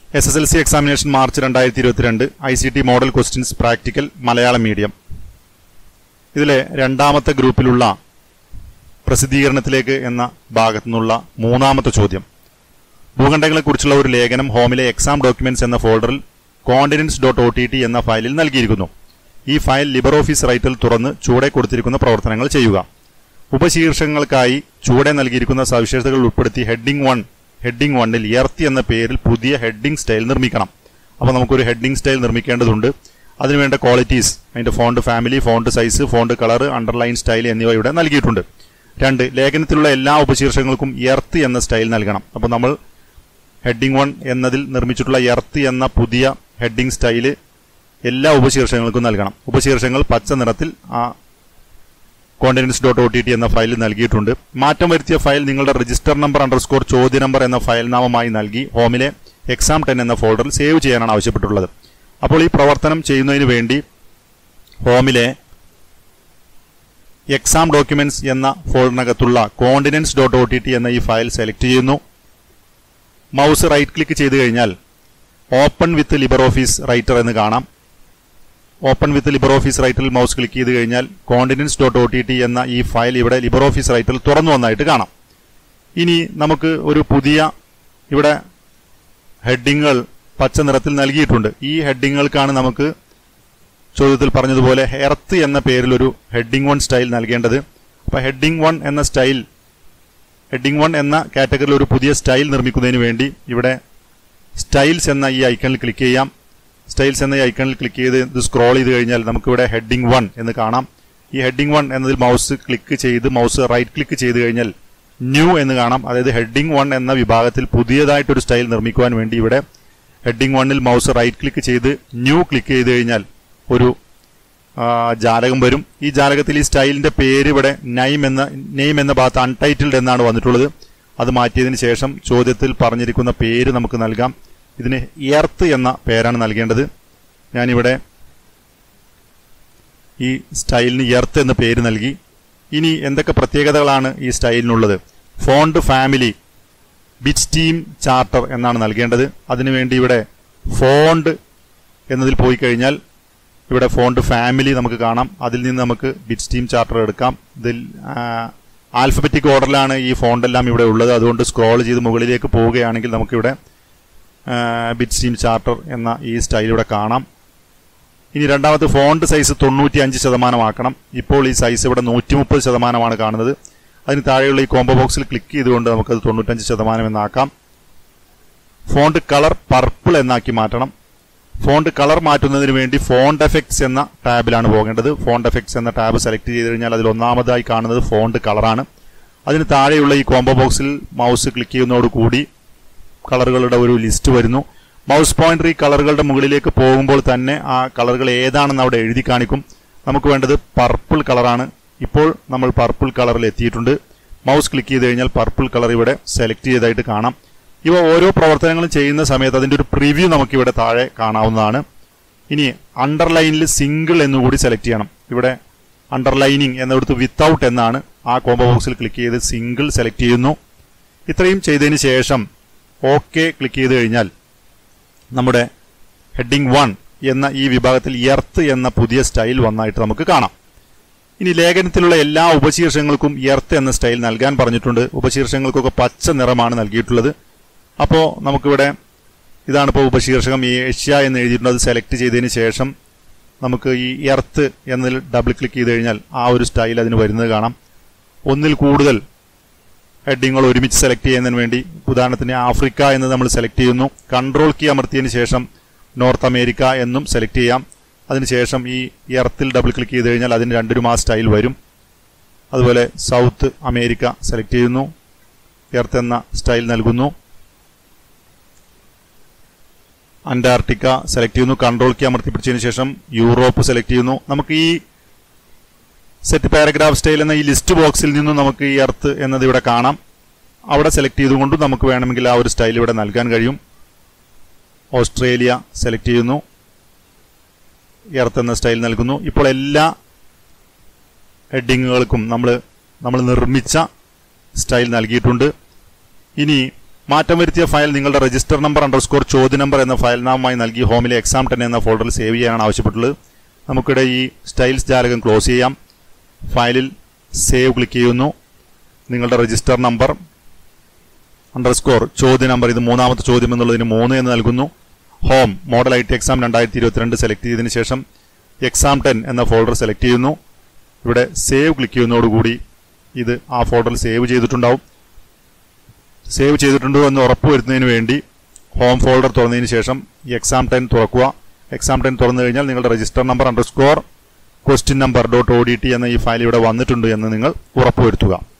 S S L C examination March രണ്ടായിരത്തി ഇരുപത്തിരണ്ട് I C T model questions practical Malayalam medium ഇതിലെ രണ്ടാമത്തെ ഗ്രൂപ്പിലുള്ള പ്രസിദ്ധീകരണത്തിലേക്ക് എന്ന ഭാഗത്തു നിന്നുള്ള മൂന്നാമത്തെ ചോദ്യം ഭൂഖണ്ഡങ്ങളെക്കുറിച്ചുള്ള ഒരു ലേഖനം ഹോമിലെ എക്സാം ഡോക്യുമെന്റ്സ് എന്ന ഫോൾഡറിൽ continents dot O T T എന്ന ഫയലിൽ നൽകിയിരിക്കുന്നു ഈ ഫയൽ ലിബർ ഓഫീസ് റൈറ്റിൽ തുറന്ന് ചൂടെ കൊടുത്തിരിക്കുന്ന പ്രവർത്തനങ്ങൾ ചെയ്യുക ഉപശീർഷകങ്ങൾക്കായി ചൂടെ നൽകിയിരിക്കുന്ന സവിശേഷതകൾ ഉൾപ്പെടുത്തി ഹെഡിംഗ് വൺ ഹെഡിംഗ് വണ്ണിൽ എർത്തി എന്ന പേരിൽ പുതിയ ഹെഡിംഗ് സ്റ്റൈൽ നിർമ്മിക്കണം അപ്പോൾ നമുക്കൊരു ഹെഡിംഗ് സ്റ്റൈൽ നിർമ്മിക്കേണ്ടതുണ്ട് അതിനുവേണ്ട ക്വാളിറ്റീസ് അതിന്റെ font family font size font colour underline style എന്നിവ ഇവിടെ നൽകിയിട്ടുണ്ട് രണ്ട് ലേഖനത്തിലുള്ള എല്ലാ ഉപശീർഷകങ്ങൾക്കും എർത്ത് എന്ന സ്റ്റൈൽ നൽകണം അപ്പോൾ നമ്മൾ ഹെഡിംഗ് വൺ എന്നതിൽ നിർമ്മിച്ചിട്ടുള്ള എർത്ത് എന്ന പുതിയ ഹെഡിംഗ് സ്റ്റൈല് എല്ലാ ഉപശീർഷകങ്ങൾക്കും നൽകണം ഉപശീർഷകങ്ങൾ പച്ച നിറത്തിൽ ആ continents dot O T T എന്ന ഫയലിൽ നൽകിയിട്ടുണ്ട് മാറ്റം വരുത്തിയ ഫയൽ നിങ്ങളുടെ രജിസ്റ്റർ നമ്പർ അണ്ടർസ്കോർ ചോദ്യ നമ്പർ എന്ന ഫയൽ നാമമായി നൽകി ഹോമിലെ എക്സാം ടെൻ എന്ന ഫോൾഡറിൽ സേവ് ചെയ്യാനാണ് ആവശ്യപ്പെട്ടുള്ളത് അപ്പോൾ ഈ പ്രവർത്തനം ചെയ്യുന്നതിന് വേണ്ടി ഹോമിലെ എക്സാം ഡോക്യുമെന്റ്സ് എന്ന ഫോൾഡറിനകത്തുള്ള continents dot O T T എന്ന ഈ ഫയൽ സെലക്ട് ചെയ്യുന്നു മൗസ് റൈറ്റ് ക്ലിക്ക് ചെയ്തു കഴിഞ്ഞാൽ open with LibreOffice Writer എന്ന് കാണാം ഓപ്പൺ വിത്ത് ലിബർ ഓഫീസ് റൈറ്ററിൽ മൗസ് ക്ലിക്ക് ചെയ്ത് കഴിഞ്ഞാൽ continents dot O T T എന്ന ഈ ഫയൽ ഇവിടെ ലിബർ ഓഫീസ് റൈറ്ററിൽ തുറന്നു വന്നായിട്ട് കാണാം ഇനി നമുക്ക് ഒരു പുതിയ ഇവിടെ ഹെഡിങ്ങുകൾ പച്ച നിറത്തിൽ നൽകിയിട്ടുണ്ട് ഈ ഹെഡിങ്ങുകൾക്കാണ് നമുക്ക് ചോദ്യത്തിൽ പറഞ്ഞതുപോലെ എർത്ത് എന്ന പേരിൽ ഒരു ഹെഡിംഗ് വൺ സ്റ്റൈൽ നൽകേണ്ടത് അപ്പോൾ ഹെഡിംഗ് വൺ എന്ന സ്റ്റൈൽ ഹെഡിംഗ് വൺ എന്ന കാറ്റഗറിയിൽ ഒരു പുതിയ സ്റ്റൈൽ നിർമ്മിക്കുന്നതിന് വേണ്ടി ഇവിടെ സ്റ്റൈൽസ് എന്ന ഈ ഐക്കണിൽ ക്ലിക്ക് ചെയ്യാം സ്റ്റൈൽസ് എന്ന ഈ ഐക്കണിൽ ക്ലിക്ക് ചെയ്ത് ഇത് സ്ക്രോൾ ചെയ്ത് കഴിഞ്ഞാൽ നമുക്കിവിടെ ഹെഡിംഗ് വൺ എന്ന് കാണാം ഈ ഹെഡിംഗ് വൺ എന്നതിൽ മൗസ് ക്ലിക്ക് ചെയ്ത് മൗസ് റൈറ്റ് ക്ലിക്ക് ചെയ്ത് കഴിഞ്ഞാൽ ന്യൂ എന്ന് കാണാം അതായത് ഹെഡിംഗ് വൺ എന്ന വിഭാഗത്തിൽ പുതിയതായിട്ടൊരു സ്റ്റൈൽ നിർമ്മിക്കുവാൻ വേണ്ടി ഇവിടെ ഹെഡിംഗ് വണ്ണിൽ മൗസ് റൈറ്റ് ക്ലിക്ക് ചെയ്ത് ന്യൂ ക്ലിക്ക് ചെയ്ത് കഴിഞ്ഞാൽ ഒരു ആ, ജാലകം വരും ഈ ജാലകത്തിൽ ഈ സ്റ്റൈലിന്റെ പേര് ഇവിടെ നൈം എന്ന നെയിം എന്ന ഭാഗത്ത് അൺടൈറ്റിൽഡ് എന്നാണ് വന്നിട്ടുള്ളത് അത് മാറ്റിയതിന് ശേഷം ചോദ്യത്തിൽ പറഞ്ഞിരിക്കുന്ന പേര് നമുക്ക് നൽകാം ഇതിന് എർത്ത് എന്ന പേരാണ് നൽകേണ്ടത് ഞാനിവിടെ ഈ സ്റ്റൈലിന് എർത്ത് എന്ന പേര് നൽകി ഇനി എന്തൊക്കെ പ്രത്യേകതകളാണ് ഈ സ്റ്റൈലിനുള്ളത് font family Bitstream Charter എന്നാണ് നൽകേണ്ടത് അതിനുവേണ്ടി ഇവിടെ ഫോണ്ട് എന്നതിൽ പോയി കഴിഞ്ഞാൽ ഇവിടെ ഫോണ്ട് ഫാമിലി നമുക്ക് കാണാം അതിൽ നിന്ന് നമുക്ക് ബിറ്റ് ടീം ചാർട്ടർ എടുക്കാം ഇതിൽ ആൽഫബറ്റിക് ഓർഡറിലാണ് ഈ ഫോണ്ട് എല്ലാം ഇവിടെ ഉള്ളത് അതുകൊണ്ട് സ്ക്രോൾ ചെയ്ത് മുകളിലേക്ക് പോവുകയാണെങ്കിൽ നമുക്കിവിടെ ബിറ്റ് ടീം ചാർട്ടർ എന്ന ഈ സ്റ്റൈൽ ഇവിടെ കാണാം ഇനി രണ്ടാമത് ഫോണ്ട് സൈസ് തൊണ്ണൂറ്റി അഞ്ച് ശതമാനമാക്കണം ഇപ്പോൾ ഈ സൈസ് ഇവിടെ നൂറ്റി മുപ്പത് ശതമാനമാണ് കാണുന്നത് അതിന് താഴെയുള്ള ഈ കോംബോ ബോക്സിൽ ക്ലിക്ക് ചെയ്തുകൊണ്ട് നമുക്കത് തൊണ്ണൂറ്റഞ്ച് ശതമാനം എന്നാക്കാം ഫോണ്ട് കളർ പർപ്പിൾ എന്നാക്കി മാറ്റണം ഫോണ്ട് കളർ മാറ്റുന്നതിന് വേണ്ടി ഫോണ്ട് എഫക്ട്സ് എന്ന ടാബിലാണ് പോകേണ്ടത് ഫോണ്ട് എഫക്ട്സ് എന്ന ടാബ് സെലക്ട് ചെയ്ത് കഴിഞ്ഞാൽ അതിൽ ഒന്നാമതായി കാണുന്നത് ഫോണ്ട് കളറാണ് അതിന് താഴെയുള്ള ഈ കോംബോ ബോക്സിൽ മൗസ് ക്ലിക്ക് ചെയ്യുന്നതോടുകൂടി കളറുകളുടെ ഒരു ലിസ്റ്റ് വരുന്നു മൗസ് പോയിന്റർ ഈ കളറുകളുടെ മുകളിലേക്ക് പോകുമ്പോൾ തന്നെ ആ കളറുകൾ ഏതാണെന്ന് അവിടെ എഴുതി കാണിക്കും നമുക്ക് വേണ്ടത് പർപ്പിൾ കളറാണ് ഇപ്പോൾ നമ്മൾ പർപ്പിൾ കളറിൽ എത്തിയിട്ടുണ്ട് മൗസ് ക്ലിക്ക് ചെയ്ത് കഴിഞ്ഞാൽ പർപ്പിൾ കളർ ഇവിടെ സെലക്ട് ചെയ്തതായിട്ട് കാണാം ഇവ ഓരോ പ്രവർത്തനങ്ങളും ചെയ്യുന്ന സമയത്ത് അതിന്റെ ഒരു പ്രിവ്യൂ നമുക്ക് ഇവിടെ താഴെ കാണാവുന്നതാണ് ഇനി അണ്ടർലൈനിൽ സിംഗിൾ എന്നുകൂടി സെലക്ട് ചെയ്യണം ഇവിടെ അണ്ടർലൈനിങ് എന്നിടത്ത് വിത്തൗട്ട് എന്നാണ് ആ കോംബോ ബോക്സിൽ ക്ലിക്ക് ചെയ്ത് സിംഗിൾ സെലക്ട് ചെയ്യുന്നു ഇത്രയും ചെയ്തതിന് ശേഷം ഓക്കെ ക്ലിക്ക് ചെയ്ത് കഴിഞ്ഞാൽ നമ്മുടെ ഹെഡിംഗ് വൺ എന്ന ഈ വിഭാഗത്തിൽ എർത്ത് എന്ന പുതിയ സ്റ്റൈൽ വന്നായിട്ട് നമുക്ക് കാണാം ഇനി ലേഖനത്തിലുള്ള എല്ലാ ഉപശീർഷകങ്ങൾക്കും എർത്ത് എന്ന സ്റ്റൈൽ നൽകാൻ പറഞ്ഞിട്ടുണ്ട് ഉപശീർഷകങ്ങൾക്കൊക്കെ പച്ച നിറമാണ് നൽകിയിട്ടുള്ളത് അപ്പോൾ നമുക്കിവിടെ ഇതാണ് ഇപ്പോൾ ഉപശീർഷകം ഏഷ്യ എന്ന് എഴുതിയിട്ടുണ്ട് അത് സെലക്ട് ചെയ്തതിന് ശേഷം നമുക്ക് ഈ എർത്ത് എന്നതിൽ ഡബിൾ ക്ലിക്ക് ചെയ്ത് കഴിഞ്ഞാൽ ആ ഒരു സ്റ്റൈൽ അതിന് വരുന്നത് കാണാം ഒന്നിൽ കൂടുതൽ ഹെഡിങ്ങുകൾ ഒരുമിച്ച് സെലക്ട് ചെയ്യുന്നതിന് വേണ്ടി ഉദാഹരണത്തിന് ആഫ്രിക്ക എന്ന് നമ്മൾ സെലക്ട് ചെയ്യുന്നു കൺട്രോൾ കീ അമർത്തിയതിന് ശേഷം നോർത്ത് അമേരിക്ക എന്നും സെലക്ട് ചെയ്യാം അതിനുശേഷം ഈ എർത്തിൽ ഡബിൾ ക്ലിക്ക് ചെയ്ത് കഴിഞ്ഞാൽ അതിന് രണ്ടിനും ആ സ്റ്റൈൽ വരും അതുപോലെ സൗത്ത് അമേരിക്ക സെലക്ട് ചെയ്യുന്നു എർത്ത് എന്ന സ്റ്റൈൽ നൽകുന്നു അന്റാർട്ടിക്ക സെലക്ട് ചെയ്യുന്നു കൺട്രോൾ കീ അമർത്തി പിടിച്ചതിന് ശേഷം യൂറോപ്പ് സെലക്ട് ചെയ്യുന്നു നമുക്ക് ഈ സെറ്റ് പാരഗ്രാഫ് സ്റ്റൈൽ എന്ന ഈ ലിസ്റ്റ് ബോക്സിൽ നിന്നും നമുക്ക് ഈ എർത്ത് എന്നത് ഇവിടെ കാണാം അവിടെ സെലക്ട് ചെയ്തുകൊണ്ട് നമുക്ക് വേണമെങ്കിൽ ആ ഒരു സ്റ്റൈൽ ഇവിടെ നൽകാൻ കഴിയും ഓസ്ട്രേലിയ സെലക്ട് ചെയ്യുന്നു എർത്ത് എന്ന സ്റ്റൈൽ നൽകുന്നു ഇപ്പോൾ എല്ലാ ഹെഡിങ്ങുകൾക്കും നമ്മൾ നമ്മൾ നിർമ്മിച്ച സ്റ്റൈൽ നൽകിയിട്ടുണ്ട് ഇനി മാറ്റം വരുത്തിയ ഫയൽ നിങ്ങളുടെ രജിസ്റ്റർ നമ്പർ അണ്ടർസ്കോർ ചോദ്യ നമ്പർ എന്ന ഫയൽ നാമമായി നൽകി ഹോമിലെ എക്സാം ടെൻ എന്ന ഫോൾഡറിൽ സേവ് ചെയ്യാനാണ് ആവശ്യപ്പെട്ടുള്ളത് നമുക്കിവിടെ ഈ സ്റ്റൈൽസ് ജാലകം ക്ലോസ് ചെയ്യാം ഫയലിൽ സേവ് ക്ലിക്ക് ചെയ്യുന്നു നിങ്ങളുടെ രജിസ്റ്റർ നമ്പർ അണ്ടർസ്കോർ ചോദ്യ നമ്പർ ഇത് മൂന്നാമത്തെ ചോദ്യം എന്നുള്ളതിന് മൂന്ന് എന്ന് നൽകുന്നു home model I T exam രണ്ടായിരത്തി ഇരുപത്തിരണ്ട് സെലക്ട് ചെയ്തതിന് ശേഷം എക്സാം ടെൻ എന്ന ഫോൾഡർ സെലക്ട് ചെയ്യുന്നു ഇവിടെ സേവ് ക്ലിക്ക് ചെയ്യുന്നതോടുകൂടി ഇത് ആ ഫോൾഡറിൽ സേവ് ചെയ്തിട്ടുണ്ടാവും സേവ് ചെയ്തിട്ടുണ്ടോ എന്ന് ഉറപ്പുവരുത്തുന്നതിന് വേണ്ടി ഹോം ഫോൾഡർ തുറന്നതിന് ശേഷം എക്സാം ടെൻ തുറക്കുക എക്സാം ടെൻ തുറന്നു കഴിഞ്ഞാൽ നിങ്ങളുടെ register number underscore question number dot O D T എന്ന ഈ ഫയൽ ഇവിടെ വന്നിട്ടുണ്ട് എന്ന് നിങ്ങൾ ഉറപ്പുവരുത്തുക